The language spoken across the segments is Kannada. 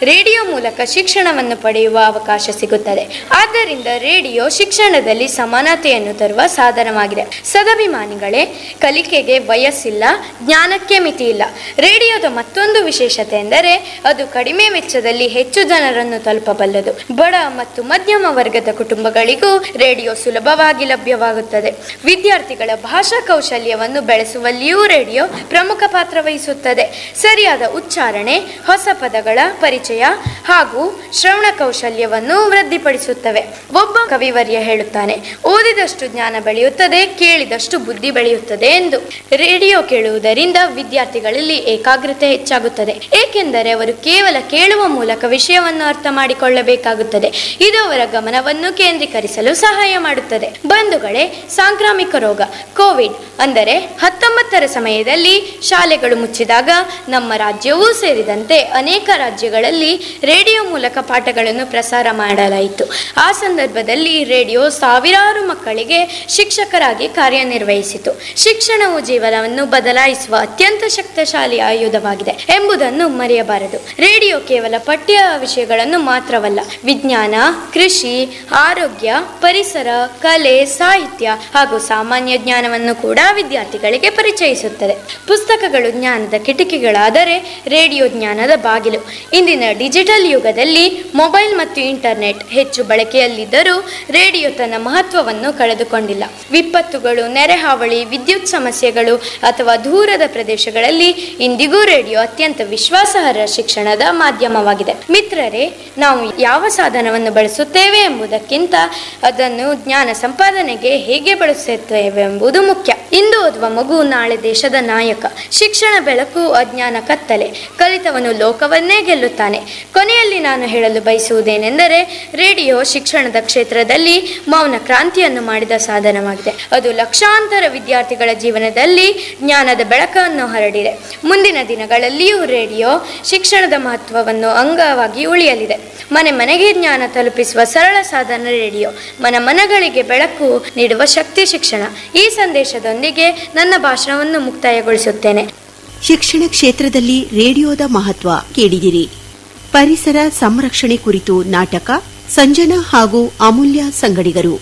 ರೇಡಿಯೋ ಮೂಲಕ ಶಿಕ್ಷಣವನ್ನು ಪಡೆಯುವ ಅವಕಾಶ ಸಿಗುತ್ತದೆ ಆದ್ದರಿಂದ ರೇಡಿಯೋ ಶಿಕ್ಷಣದಲ್ಲಿ ಸಮಾನತೆಯನ್ನು ತರುವ ಸಾಧನವಾಗಿದೆ ಸದಭಿಮಾನಿಗಳೇ ಕಲಿಕೆಗೆ ವಯಸ್ಸಿಲ್ಲ ಜ್ಞಾನಕ್ಕೆ ಮಿತಿ ಇಲ್ಲ ರೇಡಿಯೋದ ಮತ್ತೊಂದು ವಿಶೇಷತೆ ಎಂದರೆ ಅದು ಕಡಿಮೆ ವೆಚ್ಚದಲ್ಲಿ ಹೆಚ್ಚು ಜನರನ್ನು ತಲುಪಬಲ್ಲದು ಬಡ ಮತ್ತು ಮಧ್ಯಮ ವರ್ಗದ ಕುಟುಂಬಗಳಿಗೂ ರೇಡಿಯೋ ಸುಲಭವಾಗಿ ಲಭ್ಯವಾಗುತ್ತದೆ ವಿದ್ಯಾರ್ಥಿಗಳ ಭಾಷಾ ಕೌಶಲ್ಯವನ್ನು ಬೆಳೆಸುವಲ್ಲಿಯೂ ರೇಡಿಯೋ ಪ್ರಮುಖ ಪಾತ್ರ ವಹಿಸುತ್ತದೆ ಸರಿಯಾದ ಉಚ್ಚಾರಣೆ ಹೊಸ ಪದಗಳ ಪರಿಚಯ ಹಾಗೂ ಶ್ರವಣ ಕೌಶಲ್ಯವನ್ನು ವೃದ್ಧಿಪಡಿಸುತ್ತವೆ ಒಬ್ಬ ಕವಿವರ್ಯ ಹೇಳುತ್ತಾನೆ ಓದಿದಷ್ಟು ಜ್ಞಾನ ಬೆಳೆಯುತ್ತದೆ ಕೇಳಿದಷ್ಟು ಬುದ್ಧಿ ಬೆಳೆಯುತ್ತದೆ ಎಂದು ರೇಡಿಯೋ ಕೇಳುವುದರಿಂದ ವಿದ್ಯಾರ್ಥಿಗಳಲ್ಲಿ ಏಕಾಗ್ರತೆ ಹೆಚ್ಚಾಗುತ್ತದೆ ಏಕೆಂದರೆ ಅವರು ಕೇವಲ ಕೇಳುವ ಮೂಲಕ ವಿಷಯವನ್ನು ಅರ್ಥ ಮಾಡಿಕೊಳ್ಳಬೇಕಾಗುತ್ತದೆ ಇದು ಅವರ ಗಮನವನ್ನು ಕೇಂದ್ರೀಕರಿಸಲು ಸಹಾಯ ಮಾಡುತ್ತದೆ ಬಂಧುಗಳೇ ಸಾಂಕ್ರಾಮಿಕ ರೋಗ ಕೋವಿಡ್ ಅಂದರೆ ಹತ್ತೊಂಬತ್ತರ ಸಮಯದಲ್ಲಿ ಶಾಲೆಗಳು ಮುಚ್ಚಿದಾಗ ನಮ್ಮ ರಾಜ್ಯವೂ ಸೇರಿದಂತೆ ಅನೇಕ ರಾಜ್ಯಗಳಲ್ಲಿ ರೇಡಿಯೋ ಮೂಲಕ ಪಾಠಗಳನ್ನು ಪ್ರಸಾರ ಮಾಡಲಾಯಿತು ಆ ಸಂದರ್ಭದಲ್ಲಿ ರೇಡಿಯೋ ಸಾವಿರಾರು ಮಕ್ಕಳಿಗೆ ಶಿಕ್ಷಕರಾಗಿ ಕಾರ್ಯನಿರ್ವಹಿಸಿತು ಶಿಕ್ಷಣವು ಜೀವನವನ್ನು ಬದಲಾಯಿಸುವ ಅತ್ಯಂತ ಶಕ್ತಿಶಾಲಿ ಆಯುಧವಾಗಿದೆ ಎಂಬುದನ್ನು ಮರೆಯಬಾರದು ರೇಡಿಯೋ ಕೇವಲ ಪಠ್ಯ ವಿಷಯಗಳನ್ನು ಮಾತ್ರವಲ್ಲ ವಿಜ್ಞಾನ ಕೃಷಿ ಆರೋಗ್ಯ ಪರಿಸರ ಕಲೆ ಸಾಹಿತ್ಯ ಹಾಗೂ ಸಾಮಾನ್ಯ ಜ್ಞಾನವನ್ನು ಕೂಡ ವಿದ್ಯಾರ್ಥಿಗಳಿಗೆ ಪರಿಚಯಿಸುತ್ತದೆ ಪುಸ್ತಕಗಳು ಜ್ಞಾನದ ಕಿಟಕಿಗಳಾದರೆ ರೇಡಿಯೋ ಜ್ಞಾನದ ಬಾಗಿಲು ಇಂದಿನ ಡಿಜಿಟಲ್ ಯುಗದಲ್ಲಿ ಮೊಬೈಲ್ ಮತ್ತು ಇಂಟರ್ನೆಟ್ ಹೆಚ್ಚು ಬಳಕೆಯಲ್ಲಿದ್ದರೂ ರೇಡಿಯೋ ತನ್ನ ಮಹತ್ವವನ್ನು ಕಳೆದುಕೊಂಡಿಲ್ಲ ವಿಪತ್ತುಗಳು ನೆರೆಹಾವಳಿ ವಿದ್ಯುತ್ ಸಮಸ್ಯೆಗಳು ಅಥವಾ ದೂರದ ಪ್ರದೇಶಗಳಲ್ಲಿ ಇಂದಿಗೂ ರೇಡಿಯೋ ಅತ್ಯಂತ ವಿಶ್ವಾಸಾರ್ಹ ಶಿಕ್ಷಣದ ಮಾಧ್ಯಮವಾಗಿದೆ ಮಿತ್ರರೇ ನಾವು ಯಾವ ಸಾಧನವನ್ನು ಬಳಸುತ್ತೇವೆ ಎಂಬುದಕ್ಕಿಂತ ಅದನ್ನು ಜ್ಞಾನ ಸಂಪಾದನೆಗೆ ಹೇಗೆ ಬಳಸುತ್ತೇವೆ ಎಂಬುದು ಮುಖ್ಯ ಇಂದು ಓದುವ ಮಗು ನಾಳೆ ದೇಶದ ನಾಯಕ ಶಿಕ್ಷಣ ಬೆಳಕು ಅಜ್ಞಾನ ಕತ್ತಲೆ ಕಲಿತವನು ಲೋಕವನ್ನೇ ಗೆಲ್ಲುತ್ತಾನೆ ಕೊನೆಯಲ್ಲಿ ನಾನು ಹೇಳಲು ಬಯಸುವುದೇನೆಂದರೆ ರೇಡಿಯೋ ಶಿಕ್ಷಣದ ಕ್ಷೇತ್ರದಲ್ಲಿ ಮೌನ ಕ್ರಾಂತಿಯನ್ನು ಮಾಡಿದ ಸಾಧನವಾಗಿದೆ ಅದು ಲಕ್ಷಾಂತರ ವಿದ್ಯಾರ್ಥಿಗಳ ಜೀವನದಲ್ಲಿ ಜ್ಞಾನದ ಬೆಳಕನ್ನು ಹರಡಿದೆ ಮುಂದಿನ ದಿನಗಳಲ್ಲಿಯೂ ರೇಡಿಯೋ ಶಿಕ್ಷಣದ ಮಹತ್ವವನ್ನು ಅಂಗವಾಗಿ ಉಳಿಯಲಿದೆ ಮನೆ ಮನೆಗೆ ಜ್ಞಾನ ತಲುಪಿಸುವ ಸರಳ ಸಾಧನ ರೇಡಿಯೋ ಮನ ಮನಗಳಿಗೆ ಬೆಳಕು ನೀಡುವ ಶಕ್ತಿ ಶಿಕ್ಷಣ ಈ ಸಂದೇಶದೊಂದಿಗೆ ನನ್ನ ಭಾಷಣವನ್ನು ಮುಕ್ತಾಯಗೊಳಿಸುತ್ತೇನೆ ಶಿಕ್ಷಣ ಕ್ಷೇತ್ರದಲ್ಲಿ ರೇಡಿಯೋದ ಮಹತ್ವ ಕೇಳಿದಿರಿ ಪರಿಸರ ಸಂರಕ್ಷಣೆ ಕುರಿತು ನಾಟಕ ಸಂಜನಾ ಹಾಗೂ ಅಮೂಲ್ಯ ಸಂಗಡಿಗರು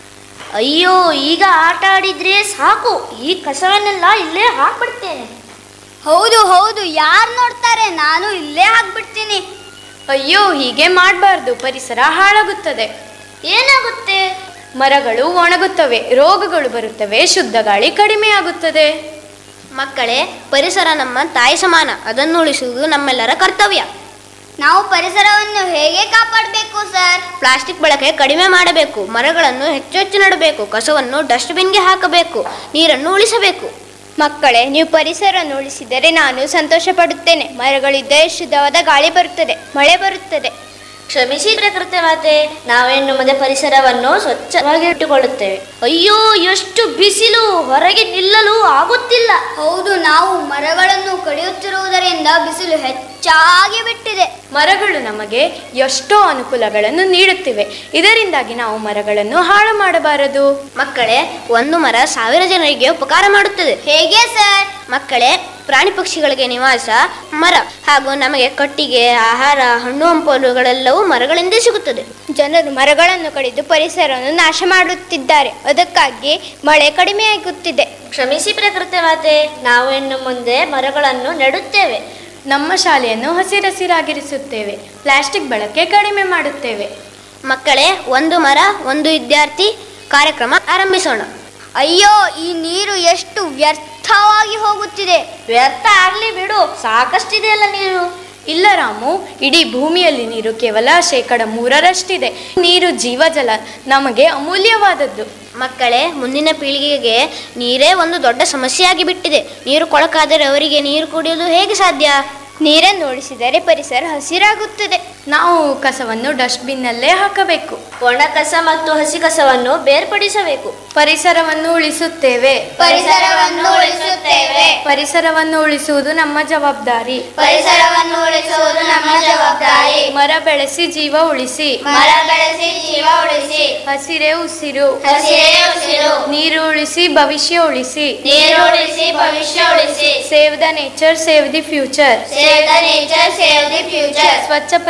ಅಯ್ಯೋ ಈಗ ಆಟ ಆಡಿದ್ರೆ ಸಾಕು ಈ ಕಸವನ್ನೆಲ್ಲ ಇಲ್ಲೇ ಹಾಕ್ಬಿಡ್ತೇನೆ ಹೌದು ಹೌದು ಯಾರು ನೋಡ್ತಾರೆ ನಾನು ಇಲ್ಲೇ ಹಾಕ್ಬಿಡ್ತೀನಿ ಅಯ್ಯೋ ಹೀಗೆ ಮಾಡಬಾರ್ದು ಪರಿಸರ ಹಾಳಾಗುತ್ತದೆ ಏನಾಗುತ್ತೆ ಮರಗಳು ಒಣಗುತ್ತವೆ ರೋಗಗಳು ಬರುತ್ತವೆ ಶುದ್ಧ ಗಾಳಿ ಕಡಿಮೆ ಆಗುತ್ತದೆ ಮಕ್ಕಳೇ ಪರಿಸರ ನಮ್ಮ ತಾಯಿ ಸಮಾನ ಅದನ್ನು ಉಳಿಸುವುದು ನಮ್ಮೆಲ್ಲರ ಕರ್ತವ್ಯ ನಾವು ಪರಿಸರವನ್ನು ಹೇಗೆ ಕಾಪಾಡಬೇಕು ಸರ್ ಪ್ಲಾಸ್ಟಿಕ್ ಬಳಕೆ ಕಡಿಮೆ ಮಾಡಬೇಕು ಮರಗಳನ್ನು ಹೆಚ್ಚು ಹೆಚ್ಚು ನೆಡಬೇಕು ಕಸವನ್ನು ಡಸ್ಟ್ಬಿನ್ಗೆ ಹಾಕಬೇಕು ನೀರನ್ನು ಉಳಿಸಬೇಕು ಮಕ್ಕಳೇ ನೀವು ಪರಿಸರವನ್ನು ಉಳಿಸಿದರೆ ನಾನು ಸಂತೋಷ ಪಡುತ್ತೇನೆ ಮರಗಳಿದ್ದರೆ ಶುದ್ಧವಾದ ಗಾಳಿ ಬರುತ್ತದೆ ಮಳೆ ಬರುತ್ತದೆ ಕ್ಷಮಿಸಿ ಪ್ರಕೃತಿ ಮಾತೆ ನಾವೇನು ಮುಂದೆ ಪರಿಸರವನ್ನು ಸ್ವಚ್ಛವಾಗಿ ಇಟ್ಟುಕೊಳ್ಳುತ್ತೇವೆ ಅಯ್ಯೋ ಎಷ್ಟು ಬಿಸಿಲು ಹೊರಗೆ ನಿಲ್ಲಲು ಆಗುತ್ತಿಲ್ಲ ಹೌದು ನಾವು ಮರಗಳನ್ನು ಕಡಿಯುತ್ತಿರುವುದರಿಂದ ಬಿಸಿಲು ಹೆಚ್ಚಾಗಿ ಬಿಟ್ಟಿದೆ ಮರಗಳು ನಮಗೆ ಎಷ್ಟೋ ಅನುಕೂಲಗಳನ್ನು ನೀಡುತ್ತಿವೆ ಇದರಿಂದಾಗಿ ನಾವು ಮರಗಳನ್ನು ಹಾಳು ಮಾಡಬಾರದು ಮಕ್ಕಳೇ ಒಂದು ಮರ ಸಾವಿರ ಜನರಿಗೆ ಉಪಕಾರ ಮಾಡುತ್ತದೆ ಹೇಗೆ ಸರ್ ಮಕ್ಕಳೇ ಪ್ರಾಣಿ ಪಕ್ಷಿಗಳಿಗೆ ನಿವಾಸ ಮರ ಹಾಗೂ ನಮಗೆ ಕಟ್ಟಿಗೆ ಆಹಾರ ಹಣ್ಣು ಹಂಪಲುಗಳೆಲ್ಲವೂ ಮರಗಳಿಂದ ಸಿಗುತ್ತದೆ ಜನರು ಮರಗಳನ್ನು ಕಡಿದು ಪರಿಸರವನ್ನು ನಾಶ ಮಾಡುತ್ತಿದ್ದಾರೆ ಅದಕ್ಕಾಗಿ ಮಳೆ ಕಡಿಮೆಯಾಗುತ್ತಿದೆ ಕ್ಷಮಿಸಿ ಪ್ರಕೃತಿ ಮಾತೆ ನಾವು ಇನ್ನು ಮುಂದೆ ಮರಗಳನ್ನು ನೆಡುತ್ತೇವೆ ನಮ್ಮ ಶಾಲೆಯನ್ನು ಹಸಿರಸಿರಾಗಿರಿಸುತ್ತೇವೆ ಪ್ಲಾಸ್ಟಿಕ್ ಬಳಕೆ ಕಡಿಮೆ ಮಾಡುತ್ತೇವೆ ಮಕ್ಕಳೇ ಒಂದು ಮರ ಒಂದು ವಿದ್ಯಾರ್ಥಿ ಕಾರ್ಯಕ್ರಮ ಆರಂಭಿಸೋಣ ಅಯ್ಯೋ ಈ ನೀರು ಎಷ್ಟು ವ್ಯರ್ಥವಾಗಿ ಹೋಗುತ್ತಿದೆ ವ್ಯರ್ಥ ಆಗ್ಲಿ ಬಿಡು ಸಾಕಷ್ಟಿದೆಯಲ್ಲ ನೀರು ಇಲ್ಲ ರಾಮು ಇಡೀ ಭೂಮಿಯಲ್ಲಿ ನೀರು ಕೇವಲ ಶೇಕಡ ಮೂರರಷ್ಟಿದೆ ನೀರು ಜೀವಜಲ ನಮಗೆ ಅಮೂಲ್ಯವಾದದ್ದು ಮಕ್ಕಳೇ ಮುಂದಿನ ಪೀಳಿಗೆಗೆ ನೀರೇ ಒಂದು ದೊಡ್ಡ ಸಮಸ್ಯೆಯಾಗಿ ಬಿಟ್ಟಿದೆ ನೀರು ಕೊಳಕಾದರೆ ಅವರಿಗೆ ನೀರು ಕುಡಿಯುವುದು ಹೇಗೆ ಸಾಧ್ಯ ನೀರನ್ನು ಉಳಿಸಿದರೆ ಪರಿಸರ ಹಸಿರಾಗುತ್ತದೆ ನಾವು ಕಸವನ್ನು ಡಸ್ಟ್ಬಿನ್ನಲ್ಲೇ ಹಾಕಬೇಕು ಒಣ ಕಸ ಮತ್ತು ಹಸಿ ಕಸವನ್ನು ಬೇರ್ಪಡಿಸಬೇಕು ಪರಿಸರವನ್ನು ಉಳಿಸುತ್ತೇವೆ ಪರಿಸರವನ್ನು ಉಳಿಸುತ್ತೇವೆ ಪರಿಸರವನ್ನು ಉಳಿಸುವುದು ನಮ್ಮ ಜವಾಬ್ದಾರಿ ಪರಿಸರವನ್ನು ಉಳಿಸುವುದು ನಮ್ಮ ಜವಾಬ್ದಾರಿ ಮರ ಬೆಳೆಸಿ ಜೀವ ಉಳಿಸಿ ಮರ ಬೆಳೆಸಿ ಜೀವ ಉಳಿಸಿ ಹಸಿರೇ ಉಸಿರು ಹಸಿರೇ ಉಸಿರು ನೀರು ಉಳಿಸಿ ಭವಿಷ್ಯ ಉಳಿಸಿ ನೀರು ಉಳಿಸಿ ಭವಿಷ್ಯ ಉಳಿಸಿ save the nature save the future save the nature save the future ಸ್ವಚ್ಛ